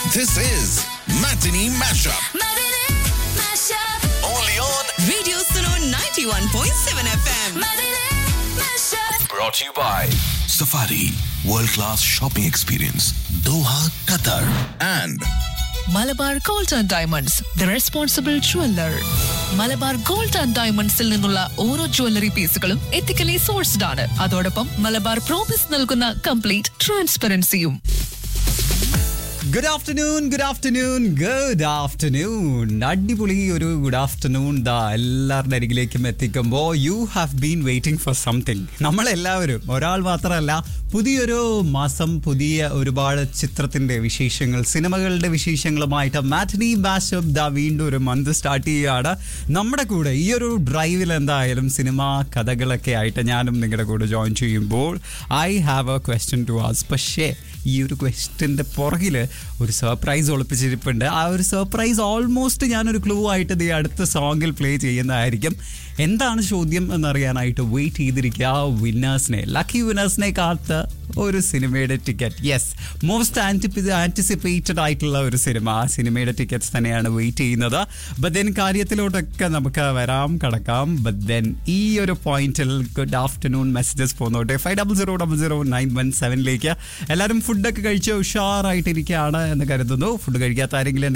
This is Matinee Mashup. Matinee Mashup. Only on. Radio Suno 91.7 FM. Matinee Mashup. Brought to you by Safari World Class Shopping Experience, Doha, Qatar. And Malabar gold and diamonds the responsible jeweller Malabar gold and ഡയമണ്ട്സിൽ നിന്നുള്ള ഓരോ jewellery പീസുകളും ethically sourced ആണ് അതോടൊപ്പം Malabar promise നൽകുന്ന complete ട്രാൻസ്പെറൻസിയും good afternoon good afternoon good afternoon അടിപൊളി ഒരു ഗുഡ് ആഫ്റ്റർനൂൺ ദാ എല്ലാവരുടെ അരികിലേക്കും എത്തിക്കുമ്പോൾ you have been waiting for something നമ്മളെല്ലാവരും ഒരാൾ മാത്രമല്ല പുതിയൊരു മാസം പുതിയ ഒരുപാട് ചിത്രത്തിന്റെ വിശേഷങ്ങൾ സിനിമകളുടെ വിശേഷങ്ങളുമായിട്ട് മാറ്റനി ബാഷപ്പ് ദാ വീണ്ടും ഒരു മന്ത് സ്റ്റാർട്ട് ചെയ്യുകയാണ് നമ്മുടെ കൂടെ ഈ ഒരു ഡ്രൈവിൽ എന്തായാലും സിനിമ കഥകളൊക്കെ ആയിട്ട് ഞാനും നിങ്ങളുടെ കൂടെ ജോയിൻ ചെയ്യുമ്പോൾ I have a question to ask പക്ഷേ ഈ ഒരു ക്വസ്റ്റ്യൻ്റെ പുറകിൽ ഒരു സർപ്രൈസ് ഒളിപ്പിച്ചിരിപ്പുണ്ട് ആ ഒരു സർപ്രൈസ് ഓൾമോസ്റ്റ് ഞാനൊരു ക്ലൂ ആയിട്ട് ഈ അടുത്ത സോങ്ങിൽ പ്ലേ ചെയ്യുന്നതായിരിക്കും എന്താണ് ചോദ്യം എന്നറിയാനായിട്ട് വെയിറ്റ് ചെയ്തിരിക്കുക വിന്നേഴ്സിനെ ലക്കി വിന്നേഴ്സിനെ കാത്ത് ഒരു സിനിമയുടെ ticket yes most antici anticipated ആയിട്ടുള്ള ഒരു സിനിമ ആ സിനിമയുടെ ടിക്കറ്റ്സ് തന്നെയാണ് വെയിറ്റ് ചെയ്യുന്നത് ബട്ട് ദെൻ കാര്യത്തിലോട്ടൊക്കെ നമുക്ക് വരാം കടക്കാം ബട്ട് ദെൻ ഈ ഒരു പോയിന്റിൽ ഗുഡ് ആഫ്റ്റർനൂൺ മെസ്സേജസ് പോന്നോട്ടെ five double zero double zero nine one സെവനിലേക്ക് എല്ലാവരും ഫുഡൊക്കെ കഴിച്ച് ഉഷാറായിട്ടിരിക്കുകയാണ് എന്ന് കരുതുന്നു ഫുഡ് കഴിക്കാത്ത ആരെങ്കിലും